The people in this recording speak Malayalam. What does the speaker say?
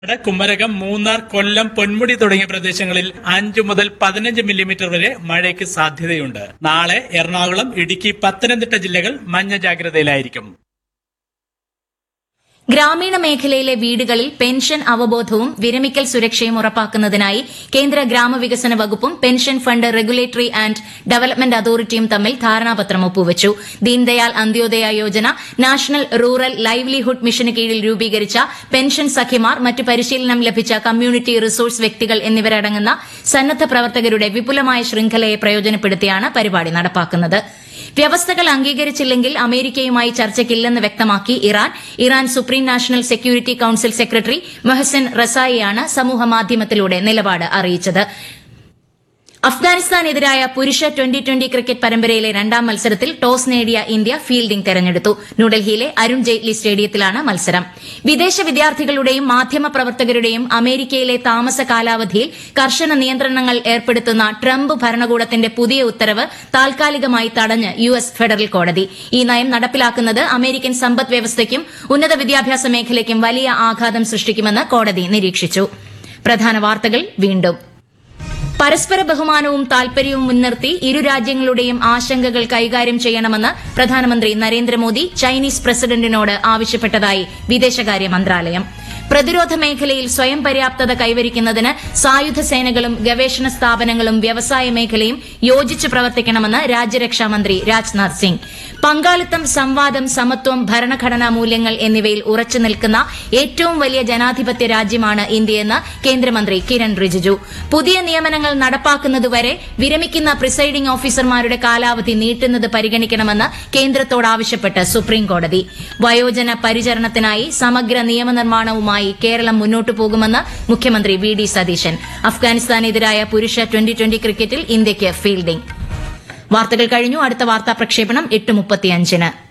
വയനാട്, കുമരകം മൂന്നാർ കൊല്ലം പൊന്മുടി തുടങ്ങിയ പ്രദേശങ്ങളിൽ അഞ്ചു മുതൽ പതിനഞ്ച് മില്ലിമീറ്റർ വരെ മഴയ്ക്ക് സാധ്യതയുണ്ട് നാളെ എറണാകുളം ഇടുക്കി പത്തനംതിട്ട ജില്ലകൾ മഞ്ഞ ജാഗ്രതയിലായിരിക്കും ഗ്രാമീണ മേഖലയിലെ വീടുകളിൽ പെൻഷൻ അവബോധവും വിരമിക്കൽ സുരക്ഷയും ഉറപ്പാക്കുന്നതിനായി കേന്ദ്ര ഗ്രാമവികസന വകുപ്പും pension fund regulatory and development അതോറിറ്റിയും തമ്മിൽ ധാരണാപത്രം ഒപ്പുവച്ചു Deendayal Antyodaya Yojana national rural livelihood മിഷന് കീഴിൽ രൂപീകരിച്ച പെൻഷൻ സഖിമാർ മറ്റ് പരിശീലനം ലഭിച്ച കമ്മ്യൂണിറ്റി റിസോഴ്സ് വ്യക്തികൾ എന്നിവരടങ്ങുന്ന സന്നദ്ധ പ്രവർത്തകരുടെ വിപുലമായ ശൃംഖലയെ പ്രയോജനപ്പെടുത്തിയാണ് പരിപാടി നടപ്പാക്കുന്നത് വ്യവസ്ഥകൾ അംഗീകരിച്ചില്ലെങ്കിൽ അമേരിക്കയുമായി ചർച്ചയ്ക്കില്ലെന്ന് വ്യക്തമാക്കി Iran Iran supreme national security council secretary Mohsen റസായിയാണ് സമൂഹമാധ്യമത്തിലൂടെ നിലപാട് അറിയിച്ചത് അഫ്ഗാനിസ്ഥാനെതിരായ പുരുഷ ട്വന്റി ട്വന്റി ക്രിക്കറ്റ് പരമ്പരയിലെ രണ്ടാം മത്സരത്തിൽ ടോസ് നേടിയ ഇന്ത്യ ഫീൽഡിംഗ് തെരഞ്ഞെടുത്തു ന്യൂഡൽഹിയിലെ അരുൺ ജെയ്റ്റ്ലി സ്റ്റേഡിയത്തിലാണ് മത്സരം വിദേശ വിദ്യാർത്ഥികളുടെയും മാധ്യമപ്രവർത്തകരുടെയും അമേരിക്കയിലെ താമസ കാലാവധിയിൽ കർശന നിയന്ത്രണങ്ങൾ ഏർപ്പെടുത്തുന്ന ട്രംപ് ഭരണകൂടത്തിന്റെ പുതിയ ഉത്തരവ് താൽക്കാലികമായി തടഞ്ഞ് യു എസ് ഫെഡറൽ കോടതി ഈ നയം നടപ്പിലാക്കുന്നത് അമേരിക്കൻ സമ്പദ് വ്യവസ്ഥയ്ക്കും ഉന്നത വിദ്യാഭ്യാസ മേഖലയ്ക്കും വലിയ ആഘാതം സൃഷ്ടിക്കുമെന്ന് കോടതി നിരീക്ഷിച്ചു പ്രധാന വാർത്തകൾ വീണ്ടും പരസ്പര ബഹുമാനവും താൽപര്യവും മുൻനിർത്തി ഇരു രാജ്യങ്ങളുടെയും ആശങ്കകൾ കൈകാര്യം ചെയ്യണമെന്ന് പ്രധാനമന്ത്രി നരേന്ദ്രമോദി ചൈനീസ് പ്രസിഡന്റിനോട് ആവശ്യപ്പെട്ടതായി വിദേശകാര്യ മന്ത്രാലയം പ്രതിരോധ മേഖലയിൽ സ്വയം പര്യാപ്തത കൈവരിക്കുന്നതിന് സായുധ സേനകളും ഗവേഷണ സ്ഥാപനങ്ങളും വ്യവസായ മേഖലയും യോജിച്ച് പ്രവർത്തിക്കണമെന്ന് രാജ്യരക്ഷാ മന്ത്രി രാജ്നാഥ് സിംഗ് പങ്കാളിത്തം സംവാദം സമത്വം ഭരണഘടനാ മൂല്യങ്ങൾ എന്നിവയിൽ ഉറച്ചു നിൽക്കുന്ന ഏറ്റവും വലിയ ജനാധിപത്യ രാജ്യമാണ് ഇന്ത്യയെന്ന് കേന്ദ്രമന്ത്രി കിരൺ റിജിജു പുതിയ നിയമനങ്ങൾ നടപ്പാക്കുന്നതുവരെ വിരമിക്കുന്ന പ്രിസൈഡിംഗ് ഓഫീസർമാരുടെ കാലാവധി നീട്ടുന്നത് പരിഗണിക്കണമെന്ന് കേന്ദ്രത്തോട് ആവശ്യപ്പെട്ട് സുപ്രീംകോടതി വയോജന പരിചരണത്തിനായി സമഗ്ര നിയമനിർമ്മാണവുമായി കേരളം മുന്നോട്ടു പോകുമെന്ന് മുഖ്യമന്ത്രി വി ഡി സതീശൻ അഫ്ഗാനിസ്ഥാനെതിരായ പുരുഷ ട്വന്റി ട്വന്റി ക്രിക്കറ്റിൽ ഇന്ത്യയ്ക്ക് ഫീൽഡിംഗ് വാർത്തകൾ കഴിഞ്ഞു അടുത്ത വാർത്താ പ്രക്ഷേപണം എട്ട് മുപ്പത്തിയഞ്ചിന്